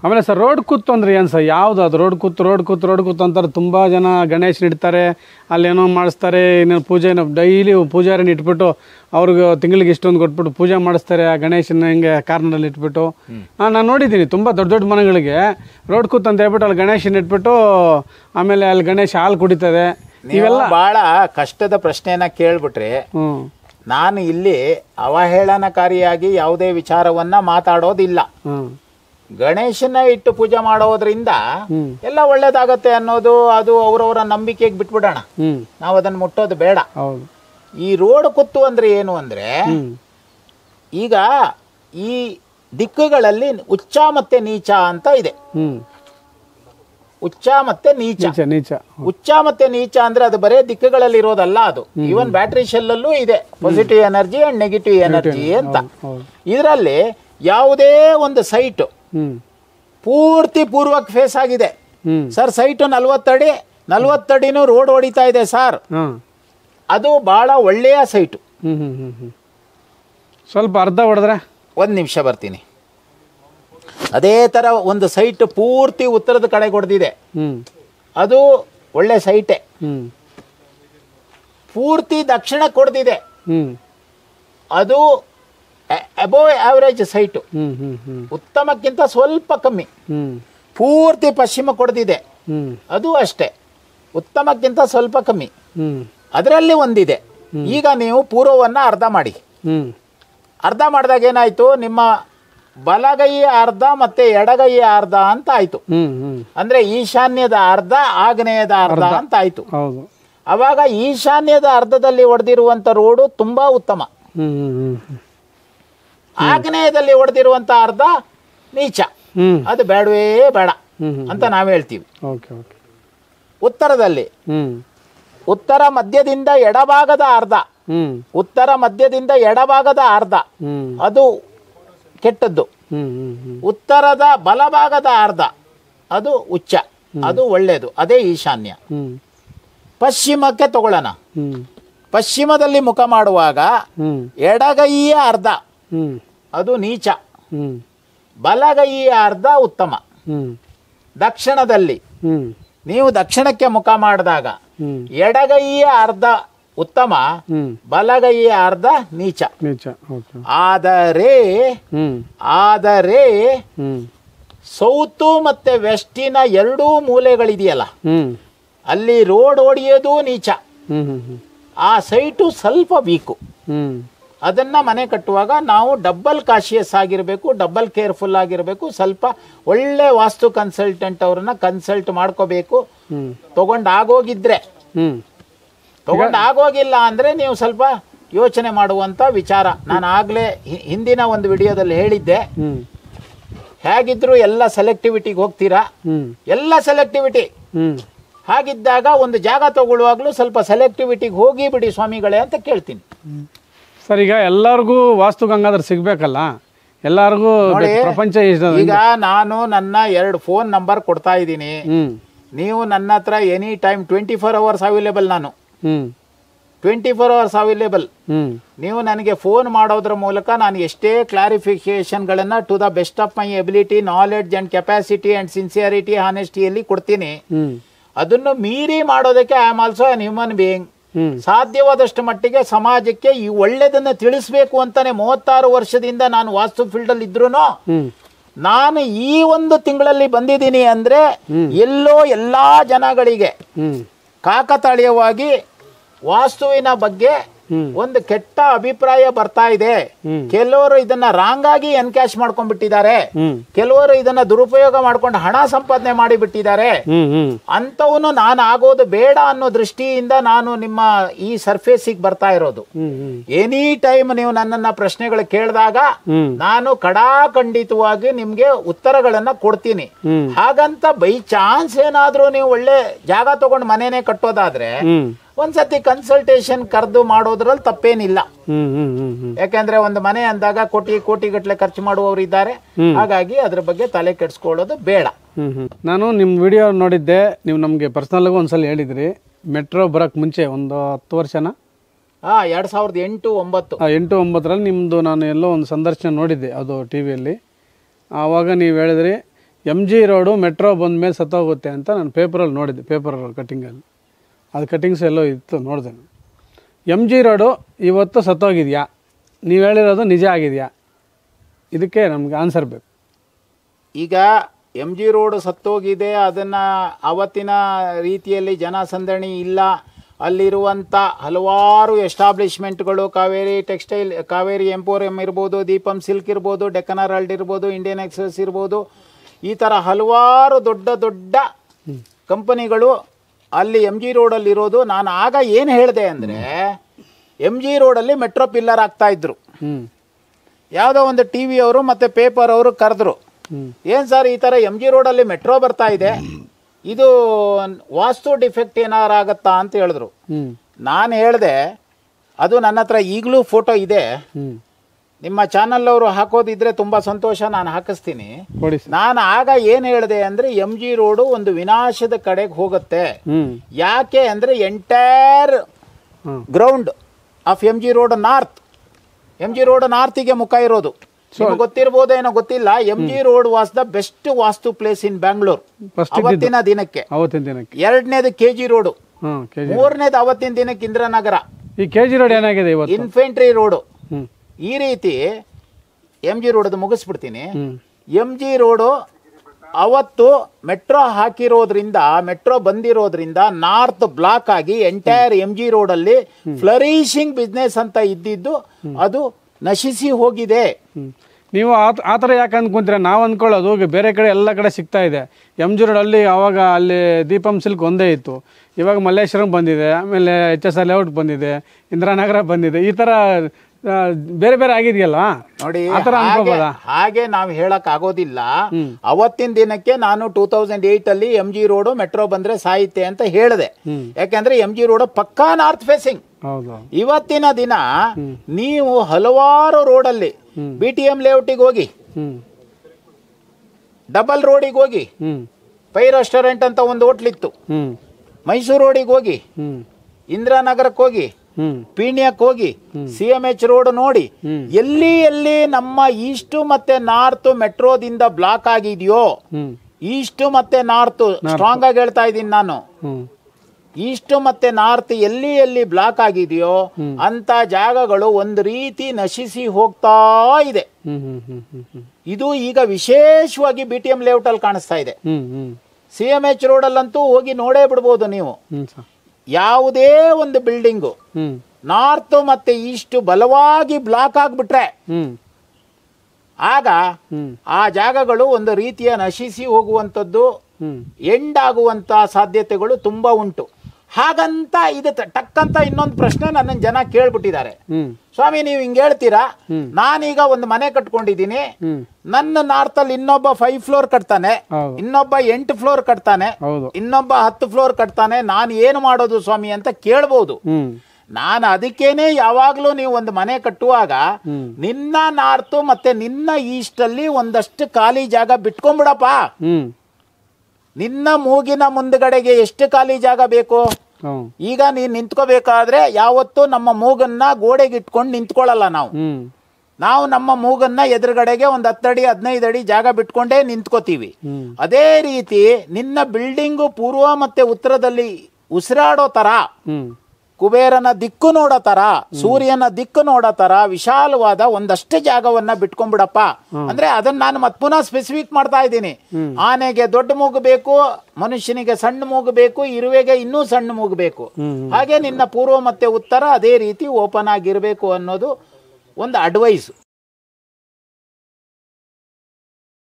ಆಮೇಲೆ sir road ಕೂತು ಅಂದ್ರೆ ಏನು ಸರ್ ಯಾವುದು ಅದು ರೋಡ್ ಕೂತು ರೋಡ್ ಕೂತು ರೋಡ್ ಕೂತು ಅಂತಾರೆ ತುಂಬ ಜನ ಗಣೇಶನ ಇಡ್ತಾರೆ ಅಲ್ಲೇನೋ ಮಾಡಿಸ್ತಾರೆ ಇನ್ನೇನು ಪೂಜೆನ ಡೈಲಿ ಪೂಜಾರಿನ ಇಟ್ಬಿಟ್ಟು ಅವ್ರಿಗೆ ತಿಂಗಳಿಗೆ ಇಷ್ಟೊಂದು ಕೊಟ್ಬಿಟ್ಟು ಪೂಜೆ ಮಾಡಿಸ್ತಾರೆ ಆ ಗಣೇಶನ ಹಿಂಗೆ ಕಾರ್ನರಲ್ಲಿ ಇಟ್ಬಿಟ್ಟು ಹಾಂ ನಾನು ನೋಡಿದ್ದೀನಿ ತುಂಬ ದೊಡ್ಡ ದೊಡ್ಡ ಮನೆಗಳಿಗೆ ರೋಡ್ ಕೂತು ಅಂತ ಹೇಳ್ಬಿಟ್ಟು ಅಲ್ಲಿ ಗಣೇಶನ ಇಟ್ಬಿಟ್ಟು ಆಮೇಲೆ ಅಲ್ಲಿ ಗಣೇಶ ಹಾಲು ಕುಡಿತದೆ ನೀವು ಬಹಳ ಕಷ್ಟದ ಪ್ರಶ್ನೆಯನ್ನ ಕೇಳ್ಬಿಟ್ರೆ ಹ್ಞೂ ನಾನು ಇಲ್ಲಿ ಅವಹೇಳನಕಾರಿಯಾಗಿ ಯಾವುದೇ ವಿಚಾರವನ್ನ ಮಾತಾಡೋದಿಲ್ಲ ಹ್ಞೂ ಗಣೇಶನ ಇಟ್ಟು ಪೂಜೆ ಮಾಡೋದ್ರಿಂದ ಹ್ಮ್. ಎಲ್ಲ ಒಳ್ಳೇದಾಗತ್ತೆ ಅನ್ನೋದು ಅದು ಅವರವರ ನಂಬಿಕೆಗೆ ಬಿಟ್ಬಿಡೋಣ ಹ್ಞೂ ನಾವು ಅದನ್ನ ಮುಟ್ಟೋದು ಬೇಡ ಹೌದು ಈ ರೋಡ್ ಕುತ್ತು ಅಂದ್ರೆ ಏನು ಅಂದ್ರೆ ಹ್ಞೂ ಈಗ ಈ ದಿಕ್ಕುಗಳಲ್ಲಿ ಉಚ್ಚ ಮತ್ತೆ ನೀಚ ಅಂತ ಇದೆ ಹ್ಞೂ ಉಚ್ಚ ಮತ್ತೆ ನೀಚ ನೀಚ ನೀಚ ಉಚ್ಚ ಮತ್ತೆ ನೀಚ ಅಂದ್ರೆ ಅದು ಬರೇ ದಿಕ್ಕುಗಳಲ್ಲಿ ಇರೋದಲ್ಲ ಅದು ಈವನ್ ಬ್ಯಾಟ್ರಿ ಶೆಲ್ ಅಲ್ಲೂ ಇದೆ positive energy and negative energy ಅಂತ ಹೌದು ಇದರಲ್ಲಿ ಯಾವುದೇ ಒಂದು ಸೈಟ್ ಹ್ಞೂ ಪೂರ್ತಿ ಪೂರ್ವಕ್ಕೆ ಫೇಸ್ ಆಗಿದೆ ಹ್ಞೂ ಸರ್ ಸೈಟು ನಲ್ವತ್ತಡಿ ನಲ್ವತ್ತಡಿನೂ ರೋಡ್ ಹೊಡಿತಾ ಇದೆ ಸರ್ ಹಾಂ ಅದು ಬಹಳ ಒಳ್ಳೆಯ ಸೈಟು ಹ್ಞೂ ಹ್ಞೂ ಹ್ಞೂ ಹ್ಞೂ ಸ್ವಲ್ಪ ಅರ್ಧ ಹೊಡೆದ್ರೆ ಒಂದು ನಿಮಿಷ ಬರ್ತೀನಿ ಅದೇ ಥರ ಒಂದು ಸೈಟ್ ಪೂರ್ತಿ ಉತ್ತರದ ಕಡೆ ಹೊಡೆದಿದೆ ಹ್ಞೂ ಅದು ಒಳ್ಳೆ ಸೈಟೇ ಹ್ಞೂ ಪೂರ್ತಿ ದಕ್ಷಿಣ ಕೊಡ್ದಿದೆ ಹ್ಞೂ ಅದು ಅಬೋವ್ ಆವರೇಜ್ ಸೈಟು ಹ್ಞೂ ಹ್ಞೂ ಹ್ಞೂ ಉತ್ತಮಕ್ಕಿಂತ ಸ್ವಲ್ಪ ಕಮ್ಮಿ ಹ್ಞೂ ಪೂರ್ತಿ ಪಶ್ಚಿಮ ಕೊಡ್ದಿದೆ ಹ್ಞೂ ಅದು ಅಷ್ಟೇ ಉತ್ತಮಕ್ಕಿಂತ ಸ್ವಲ್ಪ ಕಮ್ಮಿ ಹ್ಞೂ ಅದರಲ್ಲಿ ಒಂದಿದೆ ಈಗ ನೀವು ಪೂರ್ವವನ್ನ ಅರ್ಧ ಮಾಡಿ ಹ್ಞೂ ಅರ್ಧ ಮಾಡಿದಾಗ ಏನಾಯ್ತು ನಿಮ್ಮ ಬಲಗೈಯ ಅರ್ಧ ಮತ್ತೆ ಎಡಗೈಯ ಅರ್ಧ ಅಂತ ಆಯ್ತು ಹ್ಞೂ ಹ್ಞೂ ಅಂದ್ರೆ ಈಶಾನ್ಯದ ಅರ್ಧ ಆಗ್ನೇಯದ ಅರ್ಧ ಅಂತ ಆಯ್ತು ಹೌದು ಅವಾಗ ಈಶಾನ್ಯದ ಅರ್ಧದಲ್ಲಿ ಹೊಡೆದಿರುವಂತ ರೋಡು ತುಂಬಾ ಉತ್ತಮ ಹ್ಞೂ ಹ್ಞೂ ಹ್ಞೂ ಹ್ಞೂ ಆಗ್ನೇಯದಲ್ಲಿ ಹೊಡೆದಿರುವಂತ ಅರ್ಧ ನೀಚ ಹ್ಞೂ ಅದು ಬೇಡವೇ ಬೇಡ ಹ್ಞೂ ಹ್ಞೂ ಅಂತ ನಾವು ಹೇಳ್ತೀವಿ ಓಕೆ ಓಕೆ ಉತ್ತರದಲ್ಲಿ ಹ್ಞೂ ಉತ್ತರ ಮಧ್ಯದಿಂದ ಎಡಭಾಗದ ಅರ್ಧ ಹ್ಞೂ ಉತ್ತರ ಮಧ್ಯದಿಂದ ಎಡಭಾಗದ ಅರ್ಧ ಹ್ಞೂ ಅದು ಕೆಟ್ಟದ್ದು ಹ್ಞೂ ಹ್ಞೂ ಹ್ಞೂ ಉತ್ತರದ ಬಲಭಾಗದ ಅರ್ಧ ಅದು ಉಚ್ಚ ಅದು ಒಳ್ಳೆಯದು ಅದೇ ಈಶಾನ್ಯ ಹ್ಞೂ ಪಶ್ಚಿಮಕ್ಕೆ ತಗೊಳ್ಳೋಣ ಹ್ಞೂ ಪಶ್ಚಿಮದಲ್ಲಿ ಮುಖ ಮಾಡುವಾಗ ಹ್ಞೂ ಎಡಗೈಯ ಅರ್ಧ ಹ್ಞೂ ಅದು ನೀಚ ಹ್ಞೂ ಬಲಗೈಯ ಅರ್ಧ ಉತ್ತಮ ಹ್ಞೂ ದಕ್ಷಿಣದಲ್ಲಿ ಹ್ಞೂ ನೀವು ದಕ್ಷಿಣಕ್ಕೆ ಮುಖ ಮಾಡಿದಾಗ ಹ್ಞೂ ಎಡಗೈಯ ಅರ್ಧ ಉತ್ತಮ ಹ್ಞೂ ಬಲಗೈಯ ಅರ್ಧ ನೀಚ ನೀಚ ಓಕೆ ಆದರೆ ಹ್ಞೂ ಆದರೆ ಹ್ಞೂ ಸೌತು ಮತ್ತೆ ವೆಸ್ಟಿನ ಎರಡೂ ಮೂಲೆಗಳಿದೆಯಲ್ಲ ಹ್ಞೂ ಅಲ್ಲಿ ರೋಡ್ ಹೊಡೆಯೋದು ನೀಚ ಹ್ಞೂ ಹ್ಞೂ ಹ್ಞೂ ಆ ಸೈಟು ಸ್ವಲ್ಪ ವೀಕು ಹ್ಞೂ ಅದನ್ನ ಮನೆ ಕಟ್ಟುವಾಗ ನಾವು ಡಬ್ಬಲ್ ಕಾಶಿಯಸ್ ಆಗಿರಬೇಕು ಡಬ್ಬಲ್ ಕೇರ್ಫುಲ್ ಆಗಿರಬೇಕು ಸ್ವಲ್ಪ ಒಳ್ಳೆ ವಾಸ್ತು ಕನ್ಸಲ್ಟೆಂಟ್ ಅವ್ರನ್ನ ಕನ್ಸಲ್ಟ್ ಮಾಡ್ಕೋಬೇಕು ಹ್ಞೂ ತಗೊಂಡ್ ಆಗೋಗಿದ್ರೆ ಹ್ಞೂ ತಗೊಂಡ್ ಆಗೋಗಿಲ್ಲ ಅಂದ್ರೆ ನೀವು ಸ್ವಲ್ಪ ಯೋಚನೆ ಮಾಡುವಂತ ವಿಚಾರ ನಾನು ಆಗ್ಲೇ ಹಿ- ಹಿಂದಿನ ಒಂದು ವಿಡಿಯೋದಲ್ಲಿ ಹೇಳಿದ್ದೆ ಹ್ಞೂ ಹೇಗಿದ್ರು ಎಲ್ಲ ಸೆಲೆಕ್ಟಿವಿಟಿಗೆ ಹೋಗ್ತೀರಾ ಹ್ಞೂ ಎಲ್ಲ ಸೆಲೆಕ್ಟಿವಿಟಿ ಹ್ಞೂ ಹಾಗಿದ್ದಾಗ ಒಂದು ಜಾಗ ತಗೊಳ್ಳುವಾಗ್ಲೂ ಸ್ವಲ್ಪ ಸೆಲೆಕ್ಟಿವಿಟಿಗೆ ಹೋಗಿ ಬಿಡಿ ಸ್ವಾಮಿಗಳೇ ಅಂತ ಕೇಳ್ತೀನಿ ಸರ್ ಈಗ ಎಲ್ಲರಿಗೂ ವಾಸ್ತು ಗಂಗಾಧರ್ ಸಿಗ್ಬೇಕಲ್ಲ ಎಲ್ಲರಿಗೂ ನೋಡಿ, ಪ್ರಪಂಚ ಇಷ್ಟ ಈಗ ನಾನು ನನ್ನ ಎರಡು ಫೋನ್ ನಂಬರ್ ಕೊಡ್ತಾ ಇದ್ದೀನಿ ಹ್ಞೂ ನೀವು ನನ್ನ ಹತ್ರ any time twenty four hours available ನಾನು ಹ್ಞೂ ಟ್ವೆಂಟಿ ಫೋರ್ ಅವರ್ಸ್ ಅವೈಲೇಬಲ್ ಹ್ಞೂ ನೀವು ನನಗೆ ಫೋನ್ ಮಾಡೋದ್ರ ಮೂಲಕ ನಾನು ಎಷ್ಟೇ ಕ್ಲಾರಿಫಿಕೇಶನ್ಗಳನ್ನು to the best of my ability knowledge and capacity and sincerity ಹಾನೆಸ್ಟಿಯಲ್ಲಿ ಕೊಡ್ತೀನಿ ಹ್ಞೂ ಅದನ್ನು ಮೀರಿ ಮಾಡೋದಕ್ಕೆ I am also an human being ಹ್ಞೂ ಸಾಧ್ಯವಾದಷ್ಟು ಮಟ್ಟಿಗೆ ಸಮಾಜಕ್ಕೆ ಈ ಒಳ್ಳೆಯದನ್ನ ತಿಳಿಸ್ಬೇಕು ಅಂತಾನೆ ಮೂವತ್ತಾರು ವರ್ಷದಿಂದ ನಾನು ವಾಸ್ತು ಫೀಲ್ಡಲ್ಲಿ ಇದ್ರೂ ಹ್ಞೂ ನಾನು ಈ ಒಂದು ತಿಂಗಳಲ್ಲಿ ಬಂದಿದ್ದೀನಿ ಅಂದ್ರೆ ಎಲ್ಲೋ ಎಲ್ಲಾ ಜನಗಳಿಗೆ ಹ್ಞೂ ಕಾಕತಾಳೀಯವಾಗಿ ವಾಸ್ತುವಿನ ಬಗ್ಗೆ ಹ್ಮ್. ಒಂದು ಕೆಟ್ಟ ಅಭಿಪ್ರಾಯ ಬರ್ತಾ ಇದೆ ಹ್ಮ್. ಕೆಲವರು ಇದನ್ನ ರಾಂಗ್ ಆಗಿ ಎನ್ಕ್ಯಾಶ್ ಮಾಡ್ಕೊಂಡ್ಬಿಟ್ಟಿದ್ದಾರೆ ಹ್ಞೂ ಕೆಲವರು ಇದನ್ನ ದುರುಪಯೋಗ ಮಾಡ್ಕೊಂಡು ಹಣ ಸಂಪಾದನೆ ಮಾಡಿ ಬಿಟ್ಟಿದ್ದಾರೆ ಹ್ಞೂ ಹ್ಞೂ ಅಂಥವನು ನಾನು ಆಗೋದು ಬೇಡ ಅನ್ನೋ ದೃಷ್ಟಿಯಿಂದ ನಾನು ನಿಮ್ಮ ಈ ಸರ್ಫೇಸಿಗೆ ಬರ್ತಾ ಇರೋದು ಹ್ಞೂ ಹ್ಞೂ ಎನಿ ಟೈಮ್ ನೀವು ನನ್ನನ್ನ ಪ್ರಶ್ನೆಗಳು ಕೇಳಿದಾಗ ಹ್ಮ್. ನಾನು ಕಡಾಖಂಡಿತವಾಗಿ ನಿಮ್ಗೆ ಉತ್ತರಗಳನ್ನ ಕೊಡ್ತೀನಿ ಹ್ಮ್. ಹಾಗಂತ ಬೈ ಚಾನ್ಸ್ ಏನಾದ್ರೂ ನೀವು ಒಳ್ಳೆ ಜಾಗ ತಗೊಂಡು ಮನೆನೇ ಕಟ್ಟೋದಾದ್ರೆ ಹ್ಞೂ ಒಂದ್ಸತಿ ಕನ್ಸಲ್ಟೇಷನ್ ಕರೆದು ಮಾಡೋದ್ರಲ್ಲಿ ತಪ್ಪೇನಿಲ್ಲ ಹ್ಞೂ ಹ್ಞೂ ಹ್ಞೂ ಹ್ಞೂ ಯಾಕಂದ್ರೆ ಒಂದು ಮನೆ ಅಂದಾಗ ಕೋಟಿ ಕೋಟಿ ಗಟ್ಟಲೆ ಖರ್ಚು ಮಾಡುವವರು ಇದ್ದಾರೆ ಹಾಗಾಗಿ ಅದ್ರ ಬಗ್ಗೆ ತಲೆ ಕೆಡಿಸ್ಕೊಳ್ಳೋದು ಬೇಡ ಹ್ಞೂ ಹ್ಞೂ ನಾನು ನಿಮ್ಮ ವಿಡಿಯೋ ನೋಡಿದ್ದೆ ನೀವು ನಮಗೆ ಪರ್ಸ್ನಲ್ಲಾಗೂ ಒಂದ್ಸಲ ಹೇಳಿದ್ರಿ ಮೆಟ್ರೋ ಬರೋಕ್ಕೆ ಮುಂಚೆ ಒಂದು ಹತ್ತು ವರ್ಷನ ಹಾ ಎರಡ್ ಸಾವಿರದ ಎಂಟು ಒಂಬತ್ತು ಆ, ಎಂಟು ಒಂಬತ್ತರಲ್ಲಿ ನಿಮ್ಮದು ನಾನು ಎಲ್ಲೋ ಒಂದು ಸಂದರ್ಶನ ನೋಡಿದ್ದೆ ಅದು ಟಿ ವಿಯಲ್ಲಿ ಆವಾಗ ನೀವು ಹೇಳಿದ್ರಿ ಎಮ್ ಜಿ ರೋಡು ಮೆಟ್ರೋ ಬಂದ ಮೇಲೆ ಸತ್ತೋಗುತ್ತೆ ಅಂತ ನಾನು ಪೇಪರಲ್ಲಿ ನೋಡಿದ್ದೆ ಪೇಪರ್ ಕಟ್ಟಿಂಗಲ್ಲಿ ಅದು ಕಟ್ಟಿಂಗ್ಸ್ ಎಲ್ಲೋ ಇತ್ತು ನೋಡಿದೆ ನಾನು ಎಮ್ ಜಿ ರೋಡು ಇವತ್ತು ಸತ್ತೋಗಿದೆಯಾ ನೀವು ಹೇಳಿರೋದು ನಿಜ ಆಗಿದೆಯಾ ಇದಕ್ಕೆ ನಮ್ಗೆ ಆನ್ಸರ್ ಬೇಕು ಈಗ ಎಮ್ ಜಿ ರೋಡ್ ಸತ್ತೋಗಿದೆ ಅದನ್ನ ಅವತ್ತಿನ ರೀತಿಯಲ್ಲಿ ಜನಸಂದಣಿ ಇಲ್ಲ ಅಲ್ಲಿರುವಂಥ ಹಲವಾರು ಎಸ್ಟಾಬ್ಲಿಷ್ಮೆಂಟ್ಗಳು ಕಾವೇರಿ ಟೆಕ್ಸ್ಟೈಲ್ ಕಾವೇರಿ ಎಂಪೋರಿಯಂ ಇರ್ಬೋದು ದೀಪಂ ಸಿಲ್ಕ್ ಇರ್ಬೋದು ಡೆಕ್ಕನ್ ಹರಾಲ್ಡ್ ಇರ್ಬೋದು ಇಂಡಿಯನ್ ಎಕ್ಸ್ಪ್ರೆಸ್ ಇರ್ಬೋದು ಈ ಥರ ಹಲವಾರು ದೊಡ್ಡ ದೊಡ್ಡ ಕಂಪನಿಗಳು ಅಲ್ಲಿ ಎಮ್ ಜಿ ರೋಡಲ್ಲಿ ಇರೋದು ನಾನು ಆಗ ಏನು ಹೇಳಿದೆ ಅಂದರೆ ಎಮ್ ಜಿ ರೋಡಲ್ಲಿ ಮೆಟ್ರೋ ಪಿಲ್ಲರ್ ಆಗ್ತಾ ಇದ್ರು ಹ್ಞೂ ಯಾವುದೋ ಒಂದು ಟಿ ವಿ ಅವರು ಮತ್ತು ಪೇಪರ್ ಅವರು ಕರೆದ್ರು ಹ್ಞೂ ಏನು ಸರ್ ಈ ಥರ ಎಮ್ ಜಿ ರೋಡಲ್ಲಿ ಮೆಟ್ರೋ ಬರ್ತಾ ಇದೆ ಇದು ವಾಸ್ತು ಡಿಫೆಕ್ಟ್ ಏನಾರು ಆಗತ್ತಾ ಅಂತ ಹೇಳಿದ್ರು ಹ್ಞೂ ನಾನು ಹೇಳಿದೆ ಅದು ನನ್ನ ಹತ್ರ ಈಗಲೂ ಫೋಟೋ ಇದೆ ಹ್ಞೂ ನಿಮ್ಮ ಚಾನಲ್ ಅವರು ಹಾಕೋದಿದ್ರೆ ತುಂಬ ಸಂತೋಷ ನಾನು ಹಾಕಿಸ್ತೀನಿ ಕೊಡಿ ಸರ್ ನಾನು ಆಗ ಏನು ಹೇಳಿದೆ ಅಂದರೆ ಎಮ್ ಜಿ ರೋಡು ಒಂದು ವಿನಾಶದ ಕಡೆಗೆ ಹೋಗುತ್ತೆ ಹ್ಞೂ ಯಾಕೆ ಅಂದರೆ ಎಂಟೈರ್ ಹಾಂ ground of M G road north M G road ನಾರ್ತಿಗೆ ಮುಖ ಇರೋದು ನಿಮ್ಗೆ ಗೊತ್ತಿರ್ಬೋದೇನೋ ಏನೋ ಗೊತ್ತಿಲ್ಲ M G road was the best vastu place in Bangalore first ಅವತ್ತಿನ ದಿನಕ್ಕೆ ಅವತ್ತಿನ ದಿನಕ್ಕೆ ಎರಡನೇದು ಕೆ ಜಿ ರೋಡು ಹಾಂ ಕೆ ಜಿ ಮೂರನೇದು ಅವತ್ತಿನ ದಿನಕ್ಕೆ ಇಂದ್ರನಗರ ಈ ಕೆ ಜಿ ರೋಡ್ ಏನಾಗಿದೆ ಇವತ್ತು ಇನ್ಫೆಂಟ್ರಿ ರೋಡು ಹ್ಞೂ ಈ ರೀತಿ ಎಮ್ ಜಿ ರೋಡ್ ಮುಗಿಸ್ಬಿಡ್ತೀನಿ ಹ್ಞೂ ಎಮ್ ಜಿ ರೋಡು ಅವತ್ತು ಮೆಟ್ರೋ ಹಾಕಿರೋದ್ರಿಂದ ಮೆಟ್ರೋ ಬಂದಿರೋದ್ರಿಂದ ನಾರ್ತ್ ಬ್ಲಾಕ್ ಆಗಿ ಎಂಟೈರ್ ಎಮ್ ಜಿ ರೋಡಲ್ಲಿ ಫ್ಲರಿಶಿಂಗ್ ಬಿಸ್ನೆಸ್ ಅಂತ ಇದ್ದಿದ್ದು ಅದು ನಶಿಸಿ ಹೋಗಿದೆ ಹ್ಮ್. ನೀವು ಆ ಆ ಥರ ಯಾಕೆ ಅಂದ್ಕೊಂತೀರ ನಾವು ಅಂದ್ಕೊಳ್ಳೋದು ಈಗ ಬೇರೆ ಕಡೆ ಎಲ್ಲ ಕಡೆ ಸಿಗ್ತಾ ಇದೆ ಎಮ್ ಜಿ ರೋಡಲ್ಲಿ ಆವಾಗ ಅಲ್ಲಿ ದೀಪಂ ಸಿಲ್ಕ್ ಒಂದೇ ಇತ್ತು ಇವಾಗ ಮಲ್ಲೇಶ್ವರಂ ಬಂದಿದೆ ಆಮೇಲೆ ಎಚ್ ಎಸ್ ಆರ್ ಲೇಔಟ್ ಬಂದಿದೆ ಇಂದಿರಾನಗರ ಬಂದಿದೆ ಈ ಥರ ಆ, ಬೇರೆ ಬೇರೆ ಆಗಿದೆಯಲ್ವಾ ನೋಡಿ ಆ ಥರ ಹಾಗೆ ಅನ್ಕೋಬೋದಾ ಹಾಗೆ ನಾವು ಹೇಳಕ್ ಆಗೋದಿಲ್ಲ ಅವತ್ತಿನ ದಿನಕ್ಕೆ ನಾನು ಟೂ ತೌಸಂಡ್ ಏಟ್ ಅಲ್ಲಿ ಎಂ ಜಿ ರೋಡ್ ಮೆಟ್ರೋ ಬಂದ್ರೆ ಸಾಯುತ್ತೆ ಅಂತ ಹೇಳಿದೆ ಯಾಕಂದ್ರೆ ಎಂ ಜಿ ರೋಡ್ ಪಕ್ಕಾ ನಾರ್ತ್ ಫೇಸಿಂಗ್ ಹೌದು ಇವತ್ತಿನ ದಿನ ನೀವು ಹಲವಾರು ರೋಡಲ್ಲಿ ಬಿ ಟಿ ಎಂ ಲೇಔಟಿಗೆ ಹೋಗಿ ಹ್ಞೂ ಡಬಲ್ ರೋಡಿಗೆ ಹೋಗಿ ಹ್ಞೂ ಪೈ ರೆಸ್ಟೋರೆಂಟ್ ಅಂತ ಒಂದು ಹೋಟ್ಲಿತ್ತು ಹ್ಞೂ ಮೈಸೂರು ರೋಡಿಗೆ ಹೋಗಿ ಹ್ಞೂ ಇಂದಿರಾನಗರಕ್ಕೆ ಹೋಗಿ ಹ್ಞೂ ಪೀಣ್ಯಕ್ಕೆ ಹೋಗಿ ಸಿ ಎಂ ಎಚ್ ರೋಡ್ ನೋಡಿ ಎಲ್ಲಿ ಎಲ್ಲಿ ನಮ್ಮ ಈಸ್ಟು ಮತ್ತೆ ನಾರ್ತ್ ಮೆಟ್ರೋದಿಂದ ಬ್ಲಾಕ್ ಆಗಿದೆಯೋ ಹ್ಞೂ ಈಸ್ಟ್ ಮತ್ತೆ ನಾರ್ತ್ ಸ್ಟ್ರಾಂಗ್ ಆಗಿ ಹೇಳ್ತಾ ಇದ್ದೀನಿ ನಾನು ಹ್ಞೂ ಈಸ್ಟ್ ಮತ್ತೆ ನಾರ್ತ್ ಎಲ್ಲಿ ಎಲ್ಲಿ ಬ್ಲಾಕ್ ಆಗಿದೆಯೋ ಅಂತ ಜಾಗಗಳು ಒಂದು ರೀತಿ ನಶಿಸಿ ಹೋಗ್ತಾ ಇದೆ ಹ್ಞೂ ಹ್ಞೂ ಹ್ಞೂ ಹ್ಞೂ ಹ್ಞೂ ಇದು ಈಗ ವಿಶೇಷವಾಗಿ ಬಿ ಟಿ ಎಂ ಲೇಔಟ್ ಅಲ್ಲಿ ಕಾಣಿಸ್ತಾ ಇದೆ ಹ್ಞೂ ಹ್ಞೂ ಸಿ ಎಂ ಎಚ್ ರೋಡ್ ಅಲ್ಲಂತೂ ಹೋಗಿ ನೋಡೇ ಬಿಡ್ಬೋದು ನೀವು ಹ್ಞೂ ಸರ್ ಯಾವುದೇ ಒಂದು ಬಿಲ್ಡಿಂಗು ಹ್ಞೂ ನಾರ್ತ್ ಮತ್ತೆ ಈಸ್ಟ್ ಬಲವಾಗಿ ಬ್ಲಾಕ್ ಆಗ್ಬಿಟ್ರೆ ಹ್ಞೂ ಆಗ ಹ್ಞೂ ಆ ಜಾಗಗಳು ಒಂದು ರೀತಿಯ ನಶಿಸಿ ಹೋಗುವಂಥದ್ದು ಹ್ಞೂ ಎಂಡ್ ಆಗುವಂತ ಸಾಧ್ಯತೆಗಳು ತುಂಬಾ ಉಂಟು ಹಾಗಂತ ಇದು ತ- ಟಕ್ಕಂತ ಇನ್ನೊಂದು ಪ್ರಶ್ನೆ ನನ್ನ ಜನ ಕೇಳ್ಬಿಟ್ಟಿದ್ದಾರೆ ಹ್ಞೂ ಸ್ವಾಮಿ ನೀವು ಹಿಂಗ್ ಹೇಳ್ತೀರಾ ನಾನೀಗ ಒಂದು ಮನೆ ಕಟ್ಕೊಂಡಿದ್ದೀನಿ ಹ್ಞೂ ನನ್ನ ನಾರ್ತ್ ಅಲ್ಲಿ ಇನ್ನೊಬ್ಬ ಫೈವ್ ಫ್ಲೋರ್ ಕಟ್ತಾನೆ ಹೌದು ಇನ್ನೊಬ್ಬ ಎಂಟು ಫ್ಲೋರ್ ಕಟ್ತಾನೆ ಹೌದು ಇನ್ನೊಬ್ಬ ಹತ್ತು ಫ್ಲೋರ್ ಕಟ್ತಾನೆ ನಾನು ಏನು ಮಾಡೋದು ಸ್ವಾಮಿ ಅಂತ ಕೇಳ್ಬೋದು ಹ್ಞೂ ನಾನು ಅದಕ್ಕೇನೆ ಯಾವಾಗ್ಲೂ ನೀವು ಒಂದು ಮನೆ ಕಟ್ಟುವಾಗ ಹ್ಮ್. ನಿನ್ನ ನಾರ್ತು ಮತ್ತೆ ನಿನ್ನ ಈಸ್ಟ್ ಅಲ್ಲಿ ಒಂದಷ್ಟು ಖಾಲಿ ಜಾಗ ಬಿಟ್ಕೊಂಡ್ಬಿಡಪ್ಪ ಹ್ಞೂ ನಿನ್ನ ಮೂಗಿನ ಮುಂದ್ಗಡೆಗೆ ಎಷ್ಟು ಖಾಲಿ ಜಾಗ ಬೇಕು ಹ್ಞೂ ಈಗ ನೀನ್ ನಿಂತ್ಕೋಬೇಕಾದ್ರೆ ಯಾವತ್ತೂ ನಮ್ಮ ಮೂಗನ್ನ ಗೋಡೆಗೆ ಇಟ್ಕೊಂಡು ನಿಂತ್ಕೊಳ್ಳಲ್ಲ ನಾವು ಹ್ಞೂ ನಾವು ನಮ್ಮ ಮೂಗನ್ನ ಎದುರುಗಡೆಗೆ ಒಂದು ಹತ್ತಡಿ ಹದಿನೈದು ಅಡಿ ಜಾಗ ಬಿಟ್ಕೊಂಡೇ ನಿಂತ್ಕೋತೀವಿ ಹ್ಞೂ ಅದೇ ರೀತಿ ನಿನ್ನ ಬಿಲ್ಡಿಂಗು ಪೂರ್ವ ಮತ್ತೆ ಉತ್ತರದಲ್ಲಿ ಉಸಿರಾಡೋ ತರ ಹ್ಞೂ ಕುಬೇರನ ದಿಕ್ಕು ನೋಡೋ ತರ ಸೂರ್ಯನ ದಿಕ್ಕು ನೋಡೋ ತರ ವಿಶಾಲವಾದ ಒಂದಷ್ಟು ಜಾಗವನ್ನ ಬಿಟ್ಕೊಂಡ್ಬಿಡಪ್ಪ ಅಂದ್ರೆ ಅದನ್ನ ನಾನು ಮತ್ ಪುನಃ ಸ್ಪೆಸಿಫಿಕ್ ಮಾಡ್ತಾ ಇದ್ದೀನಿ ಆನೆಗೆ ದೊಡ್ಡ ಮೂಗು ಬೇಕು ಮನುಷ್ಯನಿಗೆ ಸಣ್ಣ ಮೂಗು ಬೇಕು ಇರುವೆಗೆ ಇನ್ನೂ ಸಣ್ಣ ಮೂಗು ಬೇಕು ಹ್ಮ್. ಹಾಗೆ ನಿನ್ನ ಪೂರ್ವ ಮತ್ತೆ ಉತ್ತರ ಅದೇ ರೀತಿ ಓಪನ್ ಆಗಿರ್ಬೇಕು ಅನ್ನೋದು ಒಂದು ಅಡ್ವೈಸ್